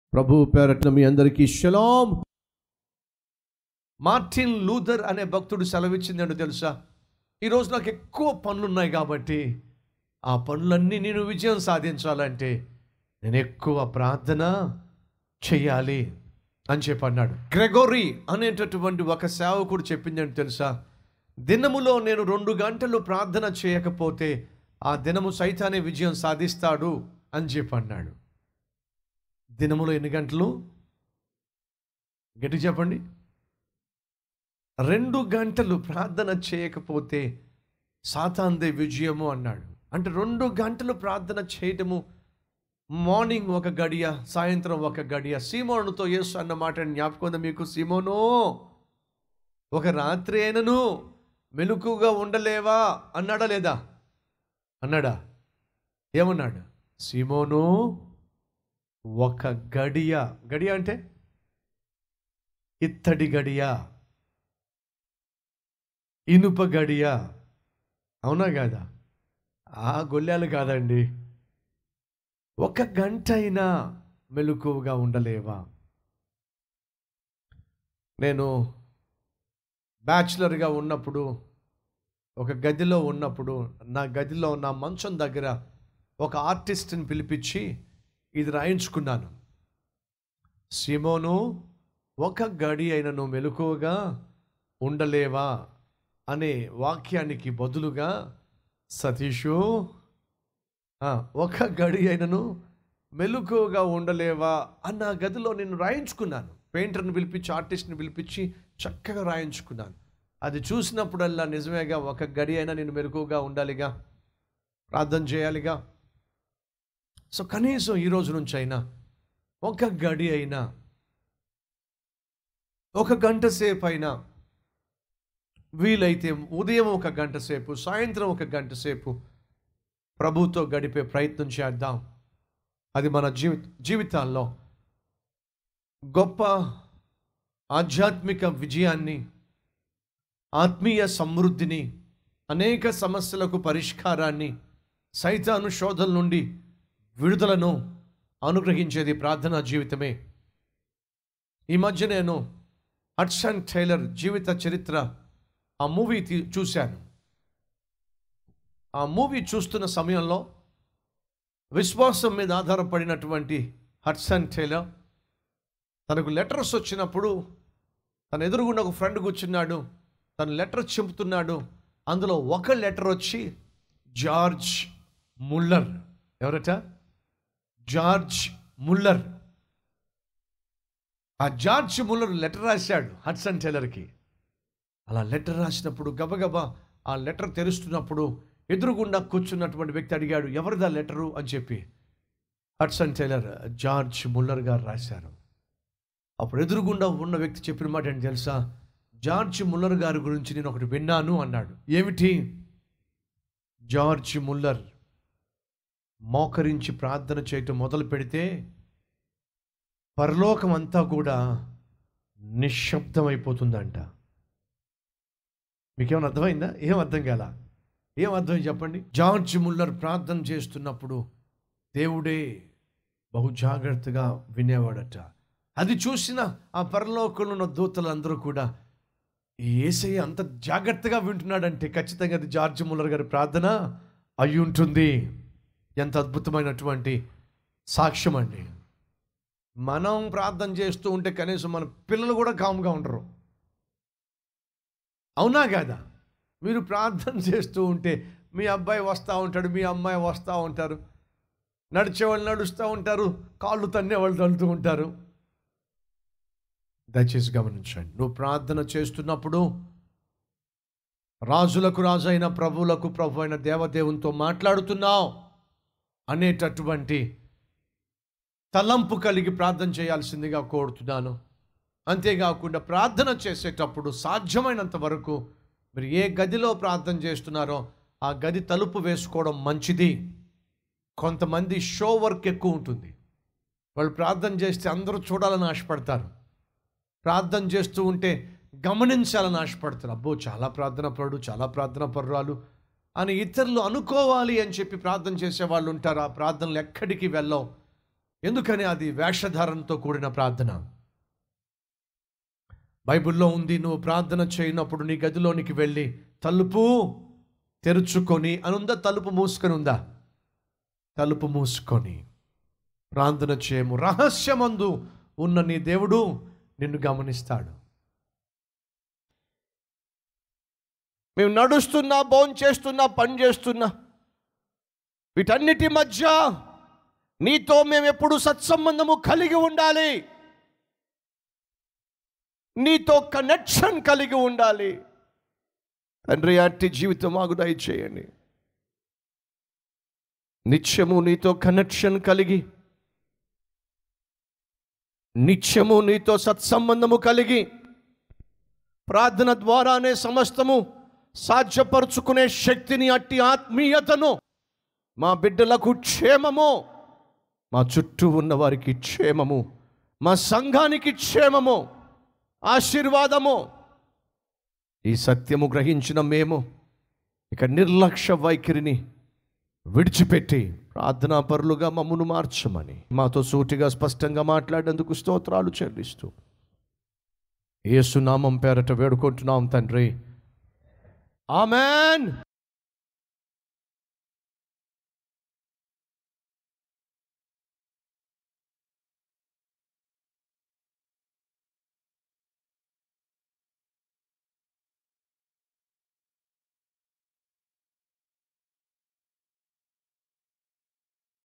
ప్రభు పేరట్న మీ అందరికీ షలాం Martin Luther అనే భక్తుడు సెలవిచ్చిందండి తెలుసా ఈరోజు నాకు ఎక్కువ పనులు ఉన్నాయి కాబట్టి ఆ పనులన్నీ నేను విజయం సాధించాలంటే నేను ఎక్కువ ప్రార్థన చెయ్యాలి అని చెప్పి అన్నాడు గ్రెగోరీ అనేటటువంటి ఒక సేవకుడు చెప్పిందని తెలుసా దినములో నేను రెండు గంటలు ప్రార్థన చేయకపోతే ఆ దినము సైతానే విజయం సాధిస్తాడు అని చెప్పి అన్నాడు దినములో ఎన్ని గంటలు గట్టి చెప్పండి రెండు గంటలు ప్రార్థన చేయకపోతే సాతాందే విజయము అన్నాడు అంటే రెండు గంటలు ప్రార్థన చేయటము మార్నింగ్ ఒక గడియ సాయంత్రం ఒక గడియ సీమోనుతో యేసు అన్న మాట జ్ఞాపకం ఉందా మీకు సీమోను ఒక రాత్రి అయినను మెలకుగా ఉండలేవా అన్నాడా లేదా అన్నాడా ఏమన్నాడు సీమోను ఒక గడియ గడియ అంటే ఇత్తడి గడియ ఇనుప గడియ అవునా కాదా ఆ గొల్లాలు కాదండి ఒక గంట అయినా మెలకువగా ఉండలేవా నేను బ్యాచులర్గా ఉన్నప్పుడు ఒక గదిలో ఉన్నప్పుడు నా గదిలో నా మంచం దగ్గర ఒక ఆర్టిస్ట్ని పిలిపించి ఇది రాయించుకున్నాను సిమోను ఒక గడి అయినను మెలకువగా ఉండలేవా అనే వాక్యానికి బదులుగా సతీషు ఆ, ఒక గడి అయినను మెలకువగా ఉండలేవా అన్న గదిలో నేను రాయించుకున్నాను పెయింటర్ని పిలిపించి ఆర్టిస్ట్ని పిలిపించి చక్కగా రాయించుకున్నాను అది చూసినప్పుడల్లా నిజమేగా ఒక గడి అయినా నేను మెలకువగా ఉండాలిగా ప్రార్థన చేయాలిగా సో కనీసం ఈ రోజు నుంచి అయినా ఒక గడి అయినా ఒక గంట సేపు అయినా వీలైతే ఉదయం ఒక గంట సేపు సాయంత్రం ఒక గంట సేపు ప్రభుతో గడిపే ప్రయత్నం చేద్దాం అది మన జీవి జీవితాల్లో గొప్ప ఆధ్యాత్మిక విజయాన్ని ఆత్మీయ సమృద్ధిని అనేక సమస్యలకు పరిష్కారాన్ని సైతాను శోధల నుండి విడుదలను అనుగ్రహించేది ప్రార్థనా జీవితమే ఈ మధ్య నేను హడ్సన్ టైలర్ జీవిత చరిత్ర ఆ మూవీ తీ- చూశాను ఆ మూవీ చూస్తున్న సమయంలో విశ్వాసం మీద ఆధారపడినటువంటి హడ్సన్ టైలర్ తనకు లెటర్స్ వచ్చినప్పుడు తన ఎదురుగుండా ఒక ఫ్రెండ్ కూర్చున్నాడు తను లెటర్ చింపుతున్నాడు అందులో ఒక లెటర్ వచ్చి జార్జ్ ముల్లర్ ఎవరట జార్జ్ ముల్లర్ ఆ జార్జ్ ముల్లర్ లెటర్ రాశాడు హడ్సన్ టైలర్కి అలా లెటర్ రాసినప్పుడు గబగబా ఆ లెటర్ తెరుస్తున్నప్పుడు ఎదురుగుండా కూర్చున్నటువంటి వ్యక్తి అడిగాడు ఎవరిదా లెటరు అని చెప్పి హడ్సన్ టైలర్ జార్జ్ ముల్లర్ గారు రాశారు అప్పుడు ఎదురుగుండా ఉన్న వ్యక్తి చెప్పిన మాట ఏంటి తెలుసా జార్జ్ ముల్లర్ గారి గురించి నేను ఒకటి విన్నాను అన్నాడు ఏమిటి జార్జ్ ముల్లర్ మోకరించి ప్రార్థన చేయటం మొదలు పెడితే పరలోకం అంతా కూడా నిశ్శబ్దమైపోతుందంట మీకేమైనా అర్థమైందా ఏం అర్థం కాల ఏం అర్థం చెప్పండి జార్జ్ ముల్లర్ ప్రార్థన చేస్తున్నప్పుడు దేవుడే బహు జాగ్రత్తగా వినేవాడట అది చూసిన ఆ పరలోకంలో ఉన్న దూతలందరూ కూడా ఈ ఏసయ్య అంత జాగ్రత్తగా వింటున్నాడంటే ఖచ్చితంగా అది జార్జ్ ముల్లర్ గారి ప్రార్థన అయి ఉంటుంది ఎంత అద్భుతమైనటువంటి సాక్ష్యం అండి మనం ప్రార్థన చేస్తూ ఉంటే కనీసం మన పిల్లలు కూడా కామ్గా ఉండరు అవునా కాదా మీరు ప్రార్థన చేస్తూ ఉంటే మీ అబ్బాయి వస్తూ ఉంటాడు మీ అమ్మాయి వస్తూ ఉంటారు నడిచేవాళ్ళు నడుస్తూ ఉంటారు కాళ్ళు తన్నేవాళ్ళు తన్నుతూ ఉంటారు దయచేసి గమనించండి నువ్వు ప్రార్థన చేస్తున్నప్పుడు రాజులకు రాజు అయిన ప్రభువులకు ప్రభు అయిన దేవదేవునితో మాట్లాడుతున్నావు అనేటటువంటి తలంపు కలిగి ప్రార్థన చేయాల్సిందిగా కోరుతున్నాను అంతేకాకుండా ప్రార్థన చేసేటప్పుడు సాధ్యమైనంత వరకు మీరు ఏ గదిలో ప్రార్థన చేస్తున్నారో ఆ గది తలుపు వేసుకోవడం మంచిది కొంతమంది షో వర్క్ ఎక్కువ ఉంటుంది వాళ్ళు ప్రార్థన చేస్తే అందరూ చూడాలని ఆశపడతారు ప్రార్థన చేస్తూ ఉంటే గమనించాలని ఆశపడతారు అబ్బో చాలా ప్రార్థన పరుడు చాలా ప్రార్థన పరురాలు అని ఇతరులు అనుకోవాలి అని చెప్పి ప్రార్థన చేసే వాళ్ళు ఉంటారు ఆ ప్రార్థనలు ఎక్కడికి వెళ్ళవు ఎందుకని అది వేషధారణతో కూడిన ప్రార్థన బైబిల్లో ఉంది నువ్వు ప్రార్థన చేయనప్పుడు నీ గదిలోనికి వెళ్ళి తలుపు తెరుచుకొని అనుందా తలుపు మూసుకొని ఉందా తలుపు మూసుకొని ప్రార్థన చేయము రహస్యమందు ఉన్న నీ దేవుడు నిన్ను గమనిస్తాడు మేము నడుస్తున్నా భోన్ చేస్తున్నా పని చేస్తున్నా వీటన్నిటి మధ్య నీతో మేము ఎప్పుడు సత్సంబంధము కలిగి ఉండాలి నీతో కనెక్షన్ కలిగి ఉండాలి తండ్రి అట్టి జీవితం మాకు దయచేయండి నిత్యము నీతో కనెక్షన్ కలిగి నిత్యము నీతో సత్సంబంధము కలిగి ప్రార్థన ద్వారానే సమస్తము సాధ్యపరుచుకునే శక్తిని అట్టి ఆత్మీయతను మా బిడ్డలకు క్షేమము మా చుట్టూ ఉన్న వారికి క్షేమము మా సంఘానికి క్షేమము ఆశీర్వాదము ఈ సత్యము గ్రహించిన మేము ఇక నిర్లక్ష్య వైఖరిని విడిచిపెట్టి ప్రార్థనా పరులుగా మమ్మను మార్చమని మాతో సూటిగా స్పష్టంగా మాట్లాడేందుకు స్తోత్రాలు చెల్లిస్తూ యేసునామం పేరట వేడుకుంటున్నాం తండ్రి ఆమెన్